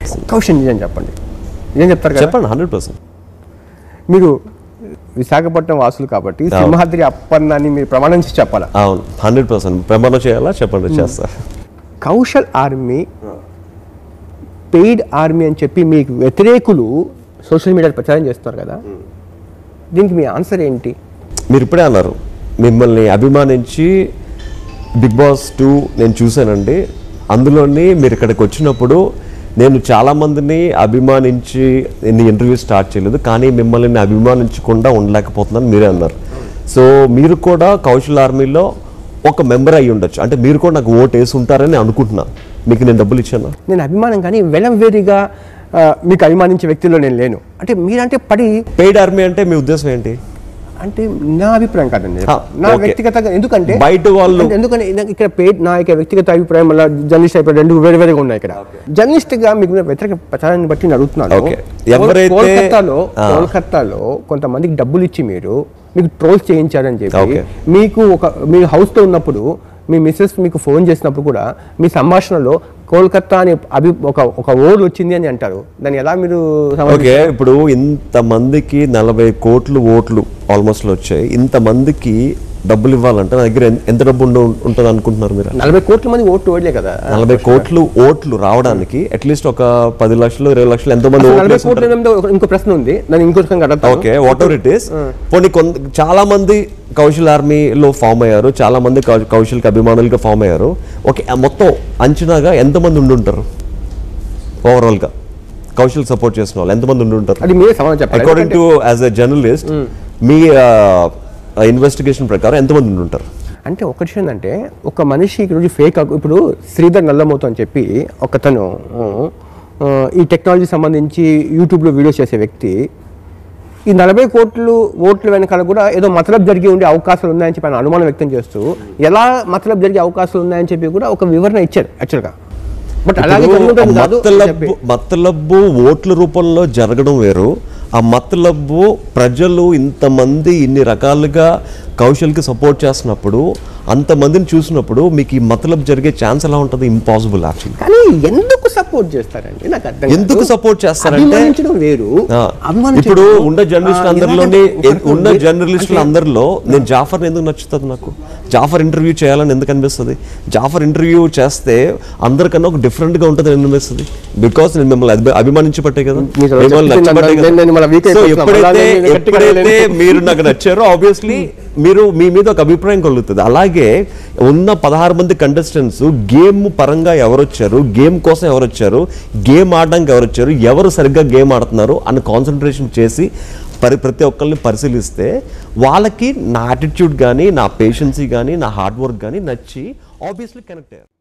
Percent Kaushal నిజం చెప్పండి నిజం చెప్తారు కదా చెప్పండి హండ్రెడ్ పర్సెంట్ మీరు విశాఖపట్నం వాసులు కాబట్టి సింహాద్రి అప్పన్న అని మీరు ప్రమాణం చేసి చెప్పాలా అవును హండ్రెడ్ పర్సెంట్ ప్రమాణం చేయాలా చెప్పండి చేస్తా కౌశల్ ఆర్మీ పెయిడ్ ఆర్మీ అని చెప్పి మీకు వ్యతిరేకులు సోషల్ మీడియాలో ప్రచారం చేస్తున్నారు కదా దీనికి మీ ఆన్సర్ ఏంటి మీరు ఇప్పుడే అన్నారు మిమ్మల్ని అభిమానించి బిగ్ బాస్ టూ నేను చూశానండి అందులోని మీరు ఇక్కడికి వచ్చినప్పుడు నేను చాలా మందిని అభిమానించి నేను ఇంటర్వ్యూ స్టార్ట్ చేయలేదు కానీ మిమ్మల్ని నేను అభిమానించకుండా ఉండలేకపోతున్నాను మీరే అన్నారు సో మీరు కూడా కౌశల్ ఆర్మీలో ఒక మెంబర్ అయ్యి ఉండొచ్చు అంటే మీరు కూడా నాకు ఓటు వేసి ఉంటారని అనుకుంటున్నా మీకు నేను డబ్బులు ఇచ్చాను నేను అభిమానం కానీ వెలంవేరిగా ఆ, మీకు అభిమానించే వ్యక్తిలో నేను లేను అంటే మీరంటే పడి పెయిడ్ ఆర్మీ అంటే మీ ఉద్దేశం ఏంటి అంటే నా అభిప్రాయం కాదండి ఆ, నా ఓకే. వ్యక్తిగతంగా ఎందుకంటే బయట వాళ్ళు- అంటే ఎందుకంటే నాకు ఇక్కడ పేడ్ నా యొక్క వ్యక్తిగత అభిప్రాయం వల్ల జర్నలిస్ట్ అయిపోయి రెండు వేరు వేరుగా ఉన్నాయి ఇక్కడ జర్నలిస్ట్ గా మీకు ఉన్న వ్యతిరేక ప్రచారాన్ని బట్టి నేను అడుగుతున్నాను ఓకే. కోల్- ఎవరైతే- కోల్కతాలో ఆ. కోల్కతాలో కొంతమందికి డబ్బులు ఇచ్చి మీరు మీకు ట్రోల్స్ చేయించారని చెప్పి ఓకే. మీకు ఒక మీ house లో ఉన్నప్పుడు మీ మిస్సెస్ మీకు ఫోన్ చేసినప్పుడు కూడా మీ సంభాషణలో కోల్కతా అనే అభి ఒక ఒక ఓడ్ వచ్చింది అని అంటారు దాన్ని ఎలా మీరు సమాధానం ఓకే ఇప్పుడు ఇంతమందికి నలభై కోట్లు ఓట్లు ఆల్మోస్ట్ వచ్చాయి ఇంతమందికి డబ్బులు ఇవ్వాలంటే నా దగ్గర ఎన్- ఎంత డబ్బు ఉండ ఉంటుంది అనుకుంటున్నారు మీరు నలభై కోట్ల మంది ఓట్లు ఓడలే కదా నలభై కోట్లు ఓట్లు రావడానికి అట్లీస్ట్ ఒక పది లక్షలు ఇరవై లక్షలు ఎంతో మంది అసలు ఓట్లు నలభై వేసి కోట్ల ఉంటారు? మీద ఒక- ఇంకో ప్రశ్న ఉంది దాన్ని ఇంకో రకంగా అడుగుతాను okay whatever it is పోనీ కొంత చాలా మంది కౌశల్ ఆర్మీలో ఫామ్ అయ్యారు చాలా మంది కౌ- కౌశల్కి అభిమానులుగా ఫామ్ అయ్యారు ఓకే ఆ మొత్తం అంచనాగా ఎంతమంది ఉండి ఉంటారు ఓవరాల్ గా కౌశల్ సపోర్ట్ చేసిన వాళ్ళు ఎంతమంది ఉండి ఉంటారు అది మీరే సమాధానం చెప్పాలి according to as a journalist మీ ఇన్వెస్టిగేషన్ ప్రకారం ఎంతమంది ఉండి ఉంటారు అంటే ఒక విషయం ఏంటంటే ఒక మనిషి ఈరోజు ఫేక్ ఇప్పుడు శ్రీధర్ నల్లమోతు అని చెప్పి ఒకతను ఆ, ఈ టెక్నాలజీ సంబంధించి యూట్యూబ్లో వీడియోస్ చేసే వ్యక్తి ఈ నలభై కోట్లు ఓట్ల వెనకాల కూడా ఏదో మతలబ్ జరిగి ఉండే అవకాశాలు ఉన్నాయని చెప్పి ఆయన అనుమానం వ్యక్తం చేస్తూ ఎలా మతలబ్ జరిగే అవకాశాలు ఉన్నాయని చెప్పి కూడా ఒక వివరణ ఇచ్చారు యాక్చువల్గా బట్ అలాగే ఇప్పుడు జరుగుతుంది ఆ కాదు అని మత్తలబ్బు చెప్పి. మత్తలబ్బు ఓట్ల రూపంలో జరగడం వేరు ఆ మత్తలబ్బు ప్రజలు ఇంతమంది ఇన్ని రకాలుగా కౌశల్కి సపోర్ట్ చేస్తున్నప్పుడు అంతమందిని చూసినప్పుడు మీకు ఈ మతలబ్ జరిగే ఛాన్స్ ఎలా ఉంటుంది ఇంపాసిబుల్ యాక్చువల్లీ కానీ ఎందుకు సపోర్ట్ చేస్తారండి నాకు అర్థం కాదు. ఎందుకు సపోర్ట్ చేస్తారంటే అభిమానించడం వేరు ఆ, అభిమానించడం ఇప్పుడు వేరు. ఉన్న జర్నలిస్టులు ఆ, అందరిలోని ఎలాగంటే ఉన్న ఒకటి జర్నలిస్టులు అంటే- అందరిలో నేను జాఫర్ ఎందుకు నచ్చుతుంది నాకు జాఫర్ ఇంటర్వ్యూ చేయాలని ఎందుకు అనిపిస్తుంది జాఫర్ ఇంటర్వ్యూ చేస్తే అందరికన్నా ఒక డిఫరెంట్ గా ఉంటుంది అనిపిస్తుంది బికాస్ నేను మిమ్మల్ని అభి- అభిమానించి పట్టే కదా మీరు మిమ్మల్ని చెప్తే నచ్చబట్టే నన్ను- కదా. నేను మళ్ళీ weak సో అయిపోతున్నా. ఎప్పుడైతే మళ్ళీ నేను గట్టిగా ఎప్పుడైతే వెళ్ళలేను. మీరు నాకు నచ్చారో ఆబ్వియస్లీ మీరు మీ మీద ఒక అభిప్రాయం కలుగుతుంది అలాగే ఉన్న పదహారు మంది కంటెస్టెంట్స్ గేమ్ పరంగా ఎవరు వచ్చారు గేమ్ కోసం ఎవరు వచ్చారు గేమ్ ఆడడానికి ఎవరు వచ్చారు ఎవరు సరిగ్గా గేమ్ ఆడుతున్నారు అని కాన్సన్ట్రేషన్ చేసి పరి ప్రతి ఒక్కరిని పరిశీలిస్తే వాళ్ళకి నా యాటిట్యూడ్ కానీ నా పేషెన్సీ కానీ నా హార్డ్ వర్క్ కానీ నచ్చి ఆబ్వియస్లీ కనెక్ట్ అయ్యారు